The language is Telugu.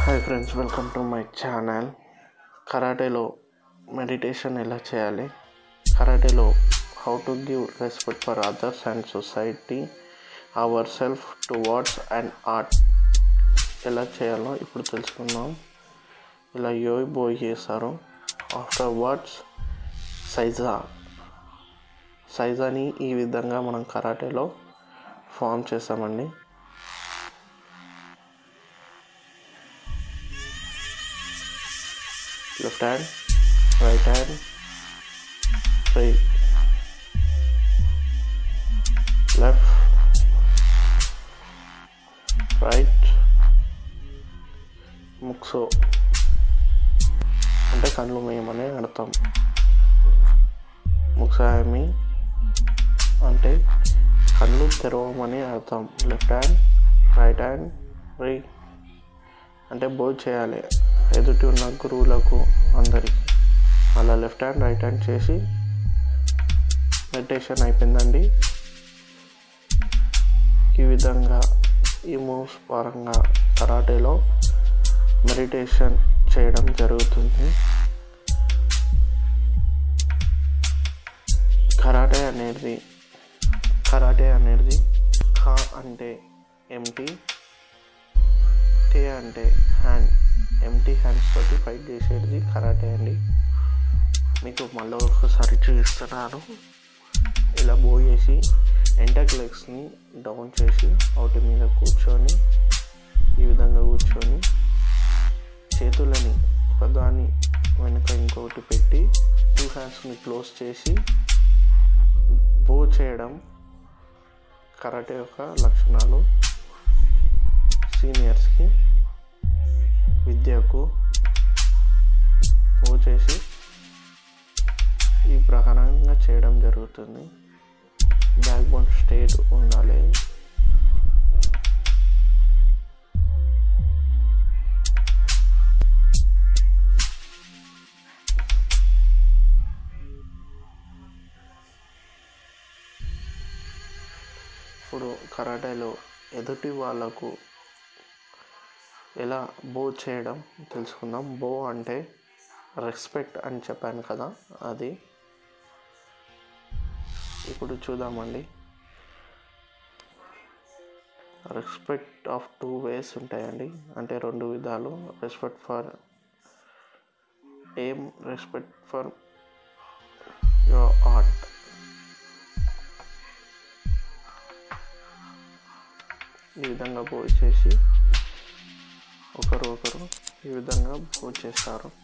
hi friends welcome to my channel కరాటేలో మెడిటేషన్ ఎలా చేయాలి కరాటేలో how to give respect for others and society our self to words and art ఎలా చేయాలో ఇప్పుడు తెలుసుకుందాం ఇలా యోయ్ బోయ్ చేస్తారు ఆఫ్టర్ వర్డ్స్ సైజా సైజాని ఈ విధంగా మనం కరాటేలో ఫామ్ చేస్తామండి left hand, right hand, right, left, right, ముక్సో అంటే కళ్ళు మేమని అర్థం ముక్సాయమి అంటే కళ్ళు తెరవమని అర్థం లెఫ్ట్ హ్యాండ్ రైట్ హ్యాండ్ రై అంటే బోధ చేయాలి ఎదుటి ఉన్న గురువులకు అందరికీ అలా లెఫ్ట్ హ్యాండ్ రైట్ హ్యాండ్ చేసి మెడిటేషన్ అయిపోయిందండి ఈ విధంగా ఈ మూవ్స్ పరంగా కరాటేలో మెడిటేషన్ చేయడం జరుగుతుంది కరాటే అనేది కరాటే అనేది ఖా అంటే ఎంటీ టే అంటే హ్యాండ్ ఎంటీ హ్యాండ్స్ తోటి ఫైట్ చేసేది కరాటే అండి మీకు మళ్ళీ ఒకసారి చూపిస్తున్నాను ఇలా బో చేసి ఎంటక్ లెగ్స్ని డౌన్ చేసి ఒకటి మీద కూర్చొని ఈ విధంగా కూర్చొని చేతులని ఒకదాని వెనుక ఇంకొకటి పెట్టి టూ హ్యాండ్స్ని క్లోజ్ చేసి బో చేయడం కరాటే యొక్క లక్షణాలు సీనియర్స్కి విద్యకు పూజ చేసి ఈ ప్రకారంగా చేయడం జరుగుతుంది బ్యాక్ బోన్ స్టేట్ ఉండాలి ఇప్పుడు కరాటేలో ఎదుటి వాళ్ళకు ఎలా బో చేయడం తెలుసుకుందాం బో అంటే రెస్పెక్ట్ అని చెప్పాను కదా అది ఇప్పుడు చూద్దామండి రెస్పెక్ట్ ఆఫ్ టూ వేస్ ఉంటాయండి అంటే రెండు విధాలు రెస్పెక్ట్ ఫర్ ఏం రెస్పెక్ట్ ఫర్ యువర్ ఆర్ట్ ఈ విధంగా బో చేసి ఒకరు ఒకరు ఈ విధంగా పూజ చేస్తారు